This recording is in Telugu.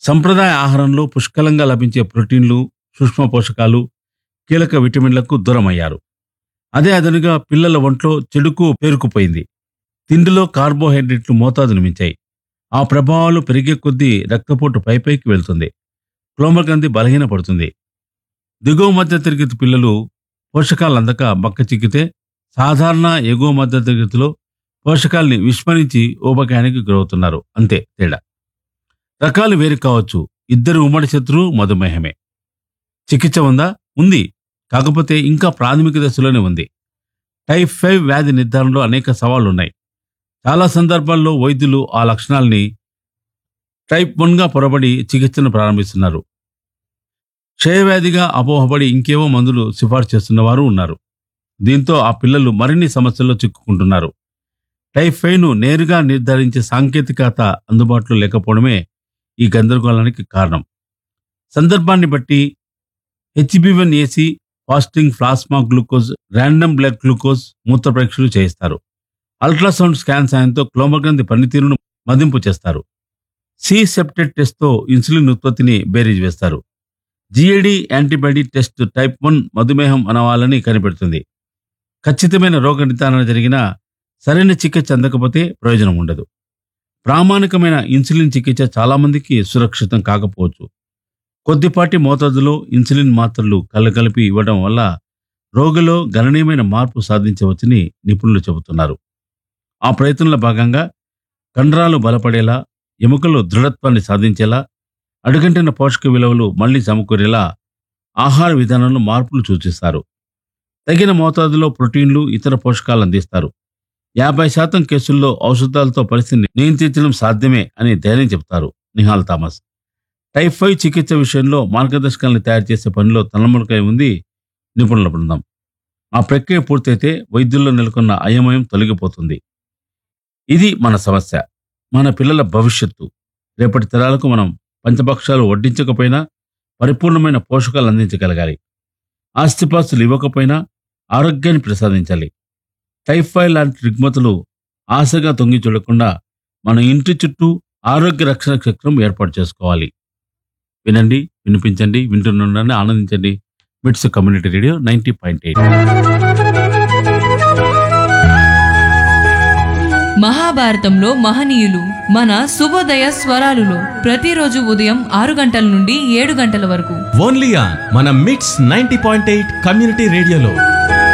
సంప్రదాయ ఆహారంలో పుష్కలంగా లభించే ప్రోటీన్లు సూక్ష్మ పోషకాలు కీలక విటమిన్లకు దూరమయ్యారు అదే అదనుగా పిల్లల ఒంట్లో చెడుకు పేరుకుపోయింది తిండిలో కార్బోహైడ్రేట్లు మోతాదును మించాయి ఆ ప్రభావాలు పెరిగే కొద్దీ రక్తపోటు పైపైకి వెళ్తుంది క్లోమగ్రంథి బలహీనపడుతుంది దిగువ మధ్య తరగతి పిల్లలు పోషకాలు అందక బక్క చిక్కితే సాధారణ ఎగువ మధ్య తరగతిలో పోషకాల్ని విస్మరించి ఊబకాయానికి గురవుతున్నారు అంతే తేడా రకాలు వేరు కావచ్చు ఇద్దరు ఉమ్మడి శత్రువు మధుమేహమే చికిత్స ఉందా ఉంది కాకపోతే ఇంకా ప్రాథమిక దశలోనే ఉంది టైప్ ఫైవ్ వ్యాధి నిర్ధారణలో అనేక సవాళ్లు ఉన్నాయి చాలా సందర్భాల్లో వైద్యులు ఆ లక్షణాల్ని టైప్ వన్గా పొరబడి చికిత్సను ప్రారంభిస్తున్నారు క్షయవ్యాధిగా అపోహపడి ఇంకేవో మందులు సిఫార్సు చేస్తున్న వారు ఉన్నారు దీంతో ఆ పిల్లలు మరిన్ని సమస్యల్లో చిక్కుకుంటున్నారు టైప్ ఫైవ్ను నేరుగా నిర్ధారించే సాంకేతికత అందుబాటులో లేకపోవడమే ఈ గందరగోళానికి కారణం సందర్భాన్ని బట్టి HB one AC fasting plasma glucose random blood glucose మూత్ర పరీక్షలు చేయిస్తారు అల్ట్రాసౌండ్ స్కాన్ సాయంతో క్లోమగ్రంథి పనితీరును మదింపు చేస్తారు సి సెప్టెడ్ టెస్ట్తో ఇన్సులిన్ ఉత్పత్తిని బేరీజ్ వేస్తారు GAD antibody test type one మధుమేహం అనవాలని కనిపెడుతుంది ఖచ్చితమైన రోగ నిర్ధారణ జరిగినా సరైన చికిత్స అందకపోతే ప్రయోజనం ఉండదు ప్రామాణికమైన ఇన్సులిన్ చికిత్స చాలామందికి సురక్షితం కాకపోవచ్చు కొద్దిపాటి మోతాదులో ఇన్సులిన్ మాత్రలు కలగలిపి ఇవ్వడం వల్ల రోగిలో గణనీయమైన మార్పు సాధించవచ్చని నిపుణులు చెబుతున్నారు ఆ ప్రయత్నంలో భాగంగా కండరాలు బలపడేలా ఎముకలు దృఢత్వాన్ని సాధించేలా అడుగంటిన పోషక విలువలు మళ్లీ సమకూరేలా ఆహార విధానంలో మార్పులు సూచిస్తారు తగిన మోతాదులో ప్రోటీన్లు ఇతర పోషకాలు అందిస్తారు యాభై శాతం కేసుల్లో ఔషధాలతో పరిస్థితిని నియంత్రించడం సాధ్యమే అని ధైర్యం చెబుతారు నిహాల్ థామస్ టైప్ ఫైవ్ చికిత్స విషయంలో మార్గదర్శకాలను తయారు చేసే పనిలో తలములకై ఉంది నిపుణుల బృందం ఆ ప్రక్రియ పూర్తయితే వైద్యుల్లో నెలకొన్న అయమయం తొలగిపోతుంది ఇది మన సమస్య మన పిల్లల భవిష్యత్తు రేపటి తరాలకు మనం పంచపక్షాలు వడ్డించకపోయినా పరిపూర్ణమైన పోషకాలు అందించగలగాలి ఆస్తిపాస్తులు ఇవ్వకపోయినా ఆరోగ్యాన్ని ప్రసాదించాలి టైఫాయిడ్ లాంటి రుగ్మతలు ఆశగా తొంగి చూడకుండా మన ఇంటి చుట్టూ ఆరోగ్య రక్షణ చక్రం ఏర్పాటు చేసుకోవాలి వినండి వినిపించండి వింటున్నారని ఆనందించండి MITS community radio ninety point eight మహాభారతంలో మహనీయులు మన శుభోదయ స్వరాలులో ప్రతిరోజు ఉదయం ఆరు గంటల నుండి ఏడు గంటల వరకు ఓన్లీ ఆన్ మన మిట్స్ నైన్టీ పాయింట్ ఎయిట్ కమ్యూనిటీ రేడియోలో